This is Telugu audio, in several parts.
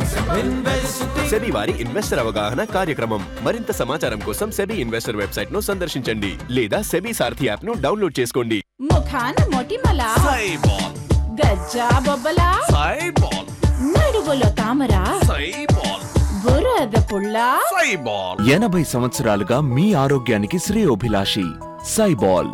సెబీ వారి ఇన్వెస్టర్ అవగాహన కార్యక్రమం మరింత సమాచారం కోసం సెబీ ఇన్వెస్టర్ వెబ్సైట్ ను సందర్శించండి లేదా సెబీ సారథి యాప్ ను డౌన్లోడ్ చేసుకోండి ముఖాన మొటిమల సైబాల్ గజ్జా బొబ్బల సైబాల్ నడువులో తామర సైబాల్ బురద పుల్ల సైబాల్ ఎనభై సంవత్సరాలుగా మీ ఆరోగ్యానికి శ్రేయోభిలాషి సైబాల్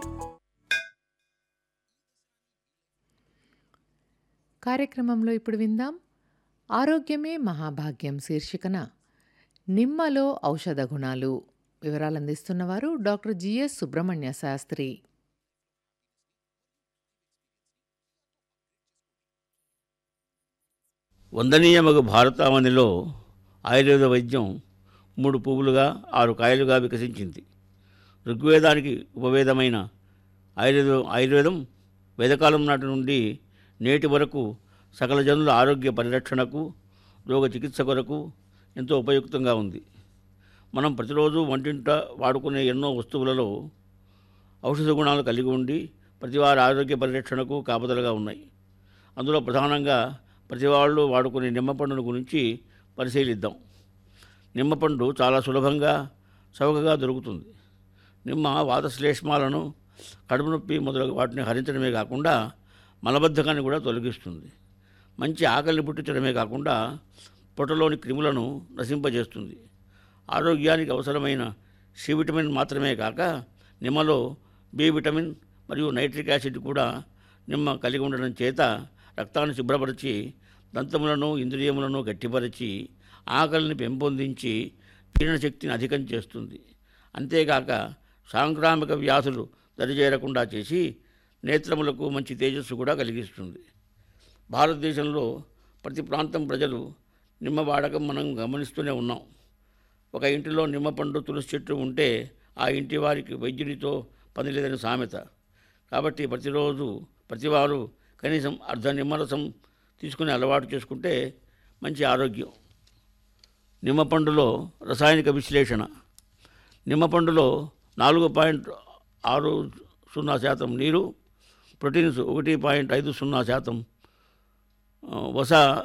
కార్యక్రమంలో ఇప్పుడు విందాం ఆరోగ్యమే మహాభాగ్యం శీర్షికన నిమ్మలో ఔషధ గుణాలు వివరాలు అందిస్తున్నవారు డాక్టర్ జిఎస్ సుబ్రహ్మణ్య శాస్త్రి వందనీయమగు భారతావనిలో ఆయుర్వేద వైద్యం మూడు పువ్వులుగా ఆరు కాయలుగా వికసించింది ఋగ్వేదానికి ఉపవేదమైన ఆయుర్వేద ఆయుర్వేదం వేదకాలం నాటి నుండి నేటి వరకు సకల జనుల ఆరోగ్య పరిరక్షణకు రోగ చికిత్స కొరకు ఎంతో ఉపయుక్తంగా ఉంది మనం ప్రతిరోజు వంటింట వాడుకునే ఎన్నో వస్తువులలో ఔషధ గుణాలు కలిగి ఉండి ప్రతివారి ఆరోగ్య పరిరక్షణకు కాపుదలగా ఉన్నాయి అందులో ప్రధానంగా ప్రతి వాళ్ళు వాడుకునే నిమ్మపండును గురించి పరిశీలిద్దాం నిమ్మపండు చాలా సులభంగా చౌకగా దొరుకుతుంది నిమ్మ వాతశ్లేష్మాలను కడుపు నొప్పి మొదలగు వాటిని హరించడమే కాకుండా మలబద్ధకాన్ని కూడా తొలగిస్తుంది మంచి ఆకలిని పుట్టించడమే కాకుండా పొట్టలోని క్రిములను నశింపజేస్తుంది ఆరోగ్యానికి అవసరమైన సి విటమిన్ మాత్రమే కాక నిమ్మలో బి విటమిన్ మరియు నైట్రిక్ యాసిడ్ కూడా నిమ్మ కలిగి ఉండడం చేత రక్తాన్ని శుభ్రపరిచి దంతములను ఇంద్రియములను గట్టిపరిచి ఆకలిని పెంపొందించి జీర్ణశక్తిని అధికం చేస్తుంది అంతేకాక సాంక్రామిక వ్యాధులు దరిచేరకుండా చేసి నేత్రములకు మంచి తేజస్సు కూడా కలిగిస్తుంది భారతదేశంలో ప్రతి ప్రాంతం ప్రజలు నిమ్మ వాడకం మనం గమనిస్తూనే ఉన్నాం ఒక ఇంటిలో నిమ్మపండు తులసి చెట్టు ఉంటే ఆ ఇంటి వారికి వైద్యునితో పని లేదని సామెత కాబట్టి ప్రతిరోజు ప్రతివారు కనీసం అర్ధ నిమ్మరసం తీసుకుని అలవాటు చేసుకుంటే మంచి ఆరోగ్యం నిమ్మపండులో రసాయనిక విశ్లేషణ నిమ్మపండులో నాలుగు పాయింట్ ఆరు సున్నా శాతం నీరు ప్రోటీన్స్ ఒకటి పాయింట్ ఐదు సున్నా శాతం ఆ, వస